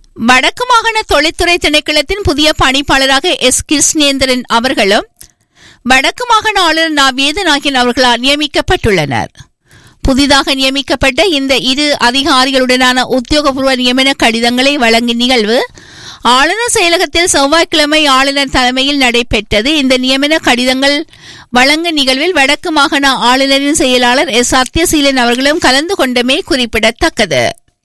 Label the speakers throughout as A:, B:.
A: வடக்கு மாகாண தொழில்துறை திணைக்களத்தின் புதிய பணிப்பாளராக எஸ் கிருஷ்ணேந்திரன் அவர்களும் வடக்கு மாகாண ஆளுநர் நா வேதநாயகன் அவர்களால் நியமிக்கப்பட்டுள்ளனர் புதிதாக நியமிக்கப்பட்ட இந்த இரு அதிகாரிகளுடனான உத்தியோகபூர்வ நியமன கடிதங்களை வழங்கும் நிகழ்வு ஆளுநர் செயலகத்தில் செவ்வாய்க்கிழமை ஆளுநர் தலைமையில் நடைபெற்றது இந்த நியமன கடிதங்கள் வழங்கும் நிகழ்வில் வடக்கு மாகாண ஆளுநரின் செயலாளர் எஸ் சத்யசீலன் அவர்களும் கலந்து கொண்டமே குறிப்பிடத்தக்கது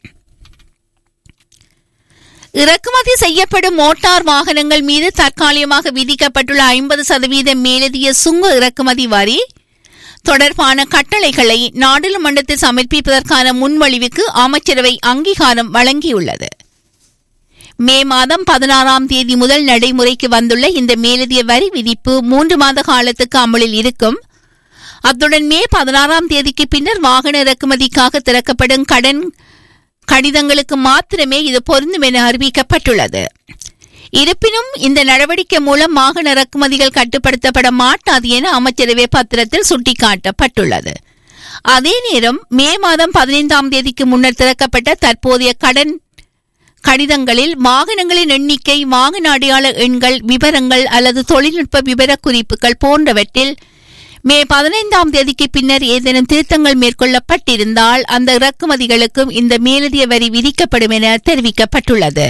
A: இறக்குமதி செய்யப்படும் மோட்டார் வாகனங்கள் மீது தற்காலிகமாக விதிக்கப்பட்டுள்ள ஐம்பது சதவீத மேலதிக சுங்க இறக்குமதி வரி தொடர்பான கட்டளைகளை நாடாளுமன்றத்தில் சமர்ப்பிப்பதற்கான முன்மொழிவுக்கு அமைச்சரவை அங்கீகாரம் வழங்கியுள்ளது மே மாதம் பதினாறாம் தேதி முதல் நடைமுறைக்கு வந்துள்ள இந்த மேலதிக வரி விதிப்பு மூன்று மாத காலத்துக்கு அமலில் இருக்கும் அத்துடன் மே பதினாறாம் தேதிக்கு பின்னர் வாகன இறக்குமதிக்காக திறக்கப்படும் கடன் கடிதங்களுக்கு மாத்திரமே இது பொருந்தும் என அறிவிக்கப்பட்டுள்ளது இருப்பினும் இந்த நடவடிக்கை மூலம் வாகன இறக்குமதிகள் கட்டுப்படுத்தப்பட மாட்டாது என அமைச்சரவை பத்திரத்தில் சுட்டிக்காட்டப்பட்டுள்ளது அதே நேரம் மே மாதம் பதினைந்தாம் தேதிக்கு முன்னர் திறக்கப்பட்ட தற்போதைய கடன் கடிதங்களில் வாகனங்களின் எண்ணிக்கை வாகன அடையாள எண்கள் விவரங்கள் அல்லது தொழில்நுட்ப விவர குறிப்புகள் போன்றவற்றில் மே பதினைந்தாம் தேதிக்கு பின்னர் ஏதேனும் திருத்தங்கள் மேற்கொள்ளப்பட்டிருந்தால் அந்த இறக்குமதிகளுக்கும் இந்த மேலதிக வரி விதிக்கப்படும் என தெரிவிக்கப்பட்டுள்ளது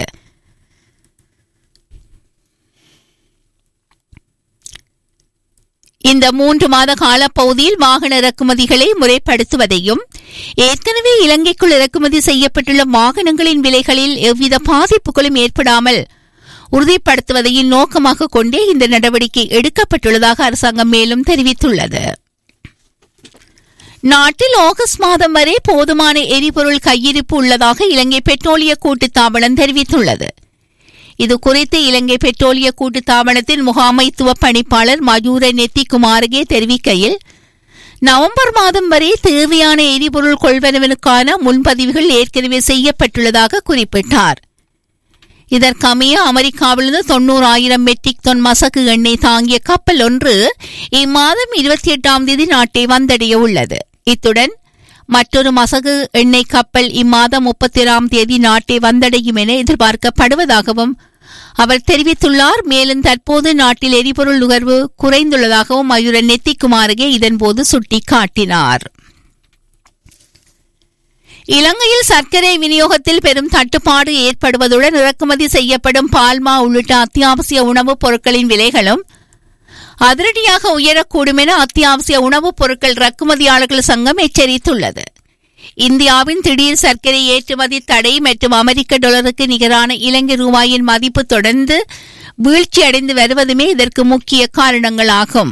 A: இந்த மூன்று மாத காலப்பகுதியில் வாகன இறக்குமதிகளை முறைப்படுத்துவதையும் ஏற்கனவே இலங்கைக்குள் இறக்குமதி செய்யப்பட்டுள்ள வாகனங்களின் விலைகளில் எவ்வித பாதிப்புகளும் ஏற்படாமல் உறுதிப்படுத்துவதையும் நோக்கமாக கொண்டே இந்த நடவடிக்கை எடுக்கப்பட்டுள்ளதாக அரசாங்கம் மேலும் தெரிவித்துள்ளது நாட்டில் ஆகஸ்ட் மாதம் வரை போதுமான எரிபொருள் கையிருப்பு உள்ளதாக இலங்கை பெட்ரோலிய கூட்டுத்தாபனம் தெரிவித்துள்ளது இது குறித்து இலங்கை பெட்ரோலிய கூட்டுத்தாபனத்தின் முகாமைத்துவ பணிப்பாளர் மயூர நெத்திகுமாரகே தெரிவிக்கையில் நவம்பர் மாதம் வரை தேவையான எரிபொருள் கொள்வனவிற்கான முன்பதிவுகள் ஏற்கனவே செய்யப்பட்டுள்ளதாக குறிப்பிட்டார் இதற்கமைய அமெரிக்காவிலிருந்து தொன்னூறாயிரம் மெட்ரிக் டன் மசகு எண்ணெய் தாங்கிய கப்பல் ஒன்று இம்மாதம் இருபத்தி எட்டாம் தேதி நாட்டை வந்தடைய உள்ளது இத்துடன் மற்றொரு மசகு எண்ணெய் கப்பல் இம்மாதம் முப்பத்தி தேதி நாட்டை வந்தடையும் என எதிர்பார்க்கப்படுவதாகவும் அவர் தெரிவித்துள்ளார் மேலும் தற்போது நாட்டில் எரிபொருள் நுகர்வு குறைந்துள்ளதாகவும் மயூரன் நெத்திக்குமாரகே இதன்போது சுட்டிக்காட்டினார் இலங்கையில் சர்க்கரை விநியோகத்தில் பெரும் தட்டுப்பாடு ஏற்படுவதுடன் இறக்குமதி செய்யப்படும் பால்மா உள்ளிட்ட அத்தியாவசிய உணவுப் பொருட்களின் விலைகளும் அதிரடியாக உயரக்கூடும் என அத்தியாவசிய உணவுப் பொருட்கள் இறக்குமதியாளர்கள் சங்கம் எச்சரித்துள்ளது இந்தியாவின் திடீர் சர்க்கரை ஏற்றுமதி தடை மற்றும் அமெரிக்க டாலருக்கு நிகரான இலங்கை ரூபாயின் மதிப்பு தொடர்ந்து வீழ்ச்சியடைந்து வருவதுமே இதற்கு முக்கிய காரணங்களாகும்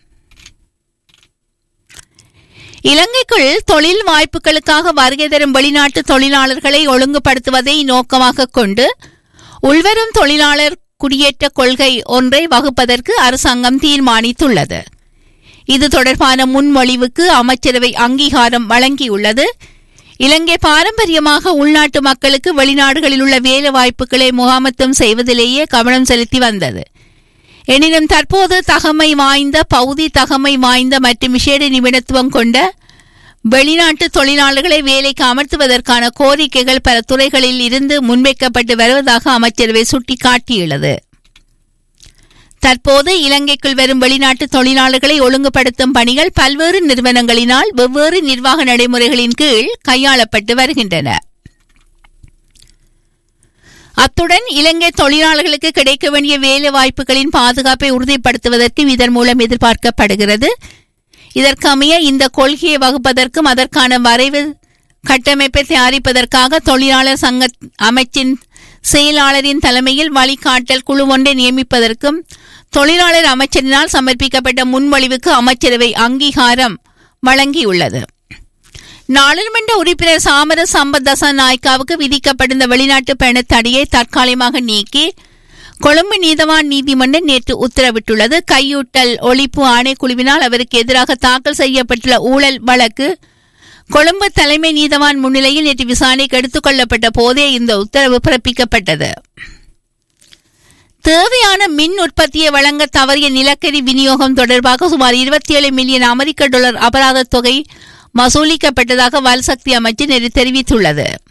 A: இலங்கைக்குள் தொழில் வாய்ப்புகளுக்காக வருகை தரும் வெளிநாட்டு தொழிலாளர்களை ஒழுங்குபடுத்துவதை நோக்கமாக கொண்டு உள்வரும் தொழிலாளர் குடியேற்ற கொள்கை ஒன்றை வகுப்பதற்கு அரசாங்கம் தீர்மானித்துள்ளது இது தொடர்பான முன்மொழிவுக்கு அமைச்சரவை அங்கீகாரம் வழங்கியுள்ளது இலங்கை பாரம்பரியமாக உள்நாட்டு மக்களுக்கு வெளிநாடுகளில் உள்ள வேலை வாய்ப்புகளை முகாமத்துவம் செய்வதிலேயே கவனம் செலுத்தி வந்தது எனினும் தற்போது தகமை வாய்ந்த பகுதி தகமை வாய்ந்த மற்றும் விசேட நிபுணத்துவம் கொண்ட வெளிநாட்டு தொழிலாளர்களை வேலைக்கு அமர்த்துவதற்கான கோரிக்கைகள் பல துறைகளில் இருந்து முன்வைக்கப்பட்டு வருவதாக அமைச்சரவை சுட்டிக்காட்டியுள்ளது தற்போது இலங்கைக்குள் வரும் வெளிநாட்டு தொழிலாளர்களை ஒழுங்குபடுத்தும் பணிகள் பல்வேறு நிறுவனங்களினால் வெவ்வேறு நிர்வாக நடைமுறைகளின் கீழ் கையாளப்பட்டு வருகின்றன அத்துடன் இலங்கை தொழிலாளர்களுக்கு கிடைக்க வேண்டிய வேலை வாய்ப்புகளின் பாதுகாப்பை உறுதிப்படுத்துவதற்கு இதன் மூலம் எதிர்பார்க்கப்படுகிறது இதற்கமைய இந்த கொள்கையை வகுப்பதற்கும் அதற்கான வரைவு கட்டமைப்பை தயாரிப்பதற்காக தொழிலாளர் சங்க அமைச்சின் செயலாளரின் தலைமையில் வழிகாட்டல் குழு ஒன்றை நியமிப்பதற்கும் தொழிலாளர் அமைச்சரினால் சமர்ப்பிக்கப்பட்ட முன்மொழிவுக்கு அமைச்சரவை அங்கீகாரம் வழங்கியுள்ளது நாடாளுமன்ற உறுப்பினர் சாமர சம்பத் தசா நாய்க்காவுக்கு விதிக்கப்பட்டிருந்த வெளிநாட்டு பயண தடையை தற்காலிகமாக நீக்கி கொழும்பு நீதவான் நீதிமன்றம் நேற்று உத்தரவிட்டுள்ளது கையூட்டல் ஒழிப்பு ஆணைக்குழுவினால் அவருக்கு எதிராக தாக்கல் செய்யப்பட்டுள்ள ஊழல் வழக்கு கொழும்பு தலைமை நீதவான் முன்னிலையில் நேற்று விசாரணைக்கு எடுத்துக் கொள்ளப்பட்ட போதே இந்த உத்தரவு பிறப்பிக்கப்பட்டது தேவையான மின் உற்பத்தியை வழங்க தவறிய நிலக்கரி விநியோகம் தொடர்பாக சுமார் இருபத்தி ஏழு மில்லியன் அமெரிக்க டாலர் அபராத தொகை வசூலிக்கப்பட்டதாக வல்சக்தி அமைச்சு நேற்று தெரிவித்துள்ளது